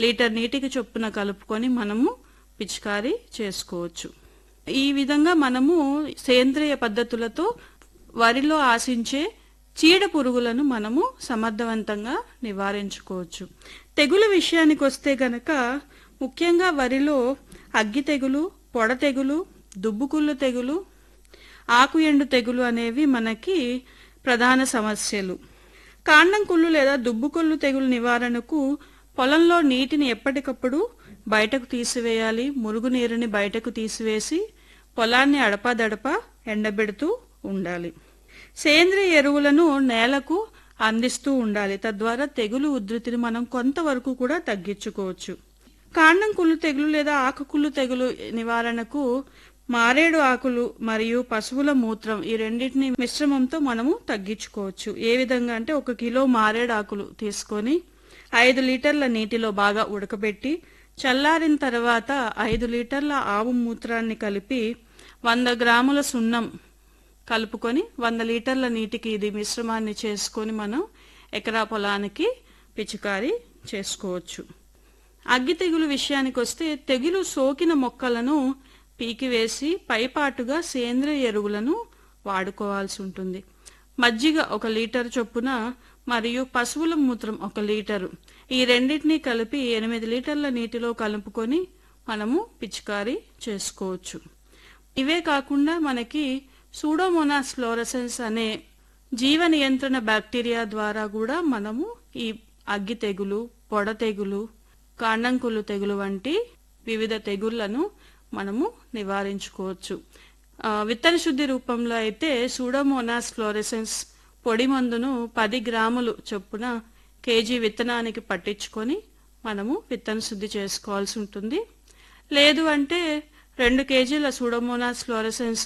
litre నీటికి చొప్పున కలుపుకొని మనము పిచికారీ చేసుకోవచ్చు ఈ విధంగా మనము సేంద్రియ పద్ధతులతో వరిలో ఆశించే చీడ పురుగులను మనము సమర్థవంతంగా నివారించుకోవచ్చు తెగుల విషయానికి వస్తే గనక ముఖ్యంగా వరిలో అగ్గి తెగులు పొడ తెగులు దుబ్బుకుళ్ళు తెగులు ఆకు ఎండు తెగులు అనేవి మనకి ప్రధాన సమస్యలు కాండం కుళ్ళు లేదా దుబ్బుకొల్లు తెగులు నివారణకు పొలంలో నీటిని ఎప్పటికప్పుడు బయటకు తీసివేయాలి మురుగునీరుని బయటకు తీసివేసి పొలాన్ని అడపాదడప ఎండబెడుతూ ఉండాలి సేంద్రియ ఎరువులను నేలకు అందిస్తూ ఉండాలి తద్వారా తెగులు ఉధృతిని మనం కొంతవరకు కూడా తగ్గించుకోవచ్చు కాండం కుళ్ళు తెగులు లేదా ఆకుకుళ్ళు తెగులు నివారణకు మారేడు ఆకులు మరియు పశువుల మూత్రం ఈ రెండింటిని మిశ్రమంతో మనము తగ్గించుకోవచ్చు ఏ విధంగా అంటే ఒక కిలో మారేడు ఆకులు తీసుకొని ఐదు లీటర్ల నీటిలో బాగా ఉడకబెట్టి చల్లారిన తర్వాత ఐదు లీటర్ల ఆవు మూత్రాన్ని కలిపి వంద గ్రాముల సున్నం కలుపుకొని వంద లీటర్ల నీటికి ఇది మిశ్రమాన్ని చేసుకొని మనం ఎకరా పొలానికి పిచికారీ చేసుకోవచ్చు అగ్గి తెగులు విషయానికి వస్తే తెగులు సోకిన మొక్కలను పీకివేసి పైపాటుగా సేంద్రియ ఎరువులను వాడుకోవాల్సి ఉంటుంది మజ్జిగ ఒక లీటర్ చొప్పున మరియు పశువుల మూత్రం ఒక లీటరు ఈ రెండింటినీ కలిపి ఎనిమిది లీటర్ల నీటిలో కలుపుకొని మనము పిచికారీ చేసుకోవచ్చు ఇవే కాకుండా మనకి సూడోమోనాస్ ఫ్లోరసెన్స్ అనే జీవ నియంత్రణ బ్యాక్టీరియా ద్వారా కూడా మనము ఈ అగ్గి తెగులు పొడ తెగులు కాండంకులు తెగులు వంటి వివిధ తెగుళ్లను మనము నివారించుకోవచ్చు ఆ, విత్తన శుద్ధి రూపంలో అయితే సూడోమోనాస్ ఫ్లోరెసెన్స్ పొడి మందును పది గ్రాములు చొప్పున కేజీ విత్తనానికి పట్టించుకొని మనము విత్తన శుద్ధి చేసుకోవాల్సి ఉంటుంది లేదు అంటే రెండు కేజీల సూడోమోనాస్ ఫ్లోరెసెన్స్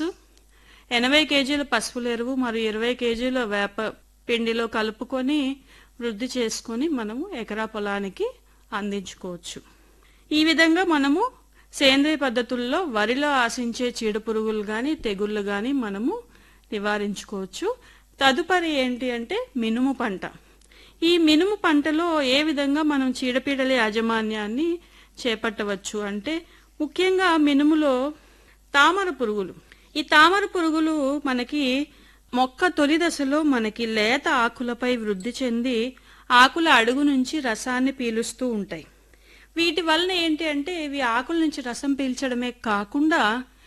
ఎనభై కేజీల పసుపుల ఎరువు మరియు ఇరవై కేజీల వేప పిండిలో కలుపుకొని వృద్ధి చేసుకొని మనము ఎకరా పొలానికి అందించుకోవచ్చు ఈ విధంగా మనము సేంద్రియ పద్ధతుల్లో వరిలో ఆశించే చీడ పురుగులు గాని తెగుళ్ళు గాని మనము నివారించుకోవచ్చు తదుపరి ఏంటి అంటే మినుము పంట ఈ మినుము పంటలో ఏ విధంగా మనం చీడపీడల యాజమాన్యాన్ని చేపట్టవచ్చు అంటే ముఖ్యంగా మినుములో తామర పురుగులు ఈ తామర పురుగులు మనకి మొక్క తొలి దశలో మనకి లేత ఆకులపై వృద్ధి చెంది ఆకుల అడుగు నుంచి రసాన్ని పీలుస్తూ ఉంటాయి వీటి వలన ఏంటి అంటే ఇవి ఆకుల నుంచి రసం పీల్చడమే కాకుండా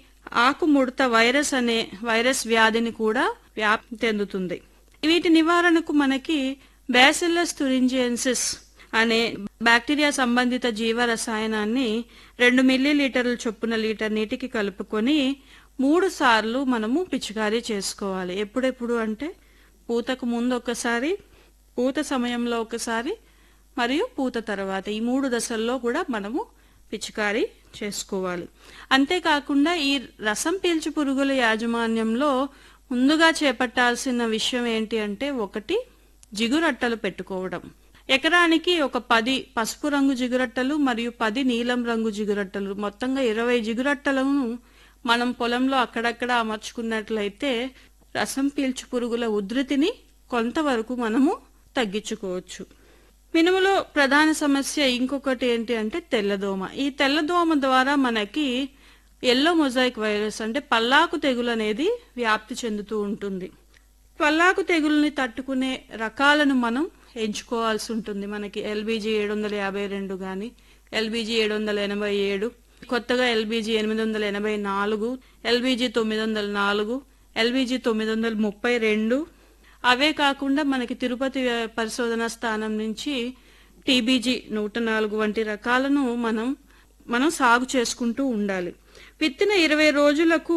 ఆకు ముడత వైరస్ అనే వైరస్ వ్యాధిని కూడా వ్యాప్తి చెందుతుంది వీటి నివారణకు మనకి బ్యాసిల్లస్ తురింజియన్సిస్ అనే బ్యాక్టీరియా సంబంధిత జీవ రసాయనాన్ని రెండు మిల్లీ లీటర్ల చొప్పున లీటర్ నీటికి కలుపుకొని మూడు సార్లు మనము పిచికారీ చేసుకోవాలి ఎప్పుడెప్పుడు అంటే పూతకు ముందు ఒకసారి పూత సమయంలో ఒకసారి మరియు పూత తర్వాత ఈ మూడు దశల్లో కూడా మనము పిచికారీ చేసుకోవాలి అంతేకాకుండా ఈ రసం పీల్చు పురుగుల యాజమాన్యంలో ముందుగా చేపట్టాల్సిన విషయం ఏంటి అంటే ఒకటి జిగురట్టలు పెట్టుకోవడం ఎకరానికి ఒక పది పసుపు రంగు జిగురట్టలు మరియు పది నీలం రంగు జిగురట్టలు మొత్తంగా ఇరవై జిగురట్టలను మనం పొలంలో అక్కడక్కడ అమర్చుకున్నట్లయితే రసం పీల్చు పురుగుల ఉధృతిని కొంతవరకు మనము తగ్గించుకోవచ్చు మినుములో ప్రధాన సమస్య ఇంకొకటి ఏంటి అంటే తెల్లదోమ ఈ తెల్లదోమ ద్వారా మనకి ఎల్లో మొజాయిక్ వైరస్ అంటే పల్లాకు తెగులు అనేది వ్యాప్తి చెందుతూ ఉంటుంది పల్లాకు తెగుల్ని తట్టుకునే రకాలను మనం ఎంచుకోవాల్సి ఉంటుంది మనకి ఎల్బీజీ ఏడు వందల యాభై రెండు కానీ ఎల్బీజీ ఏడు వందల ఎనభై ఏడు కొత్తగా ఎల్బీజీ ఎనిమిది వందల ఎనభై నాలుగు ఎల్బీజీ తొమ్మిది వందల నాలుగు ఎల్బీజీ తొమ్మిది వందల ముప్పై రెండు అవే కాకుండా మనకి తిరుపతి పరిశోధన స్థానం నుంచి టీబీజీ నూట నాలుగు వంటి రకాలను మనం మనం సాగు చేసుకుంటూ ఉండాలి విత్తిన ఇరవై రోజులకు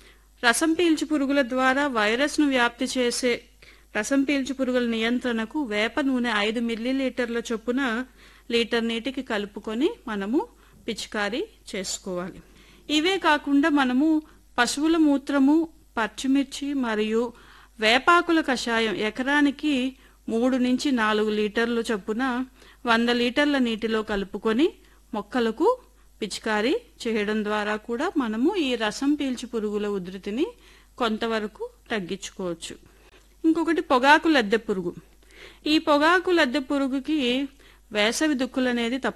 రసం పీల్చు పురుగుల ద్వారా వైరస్ను వ్యాప్తి చేసే రసం పీల్చు పురుగుల నియంత్రణకు వేప నూనె ఐదు మిల్లీలీటర్ల చొప్పున లీటర్ నీటికి కలుపుకొని మనము పిచికారీ చేసుకోవాలి ఇవే కాకుండా మనము పశువుల మూత్రము పచ్చిమిర్చి మరియు వేపాకుల కషాయం ఎకరానికి మూడు నుంచి నాలుగు లీటర్లు చొప్పున వంద లీటర్ల నీటిలో కలుపుకొని మొక్కలకు పిచికారీ చేయడం ద్వారా కూడా మనము ఈ రసం పీల్చి పురుగుల ఉధృతిని కొంతవరకు తగ్గించుకోవచ్చు ఇంకొకటి పొగాకు లద్దె పురుగు ఈ పొగాకు లద్దె పురుగుకి వేసవి దుక్కులు అనేది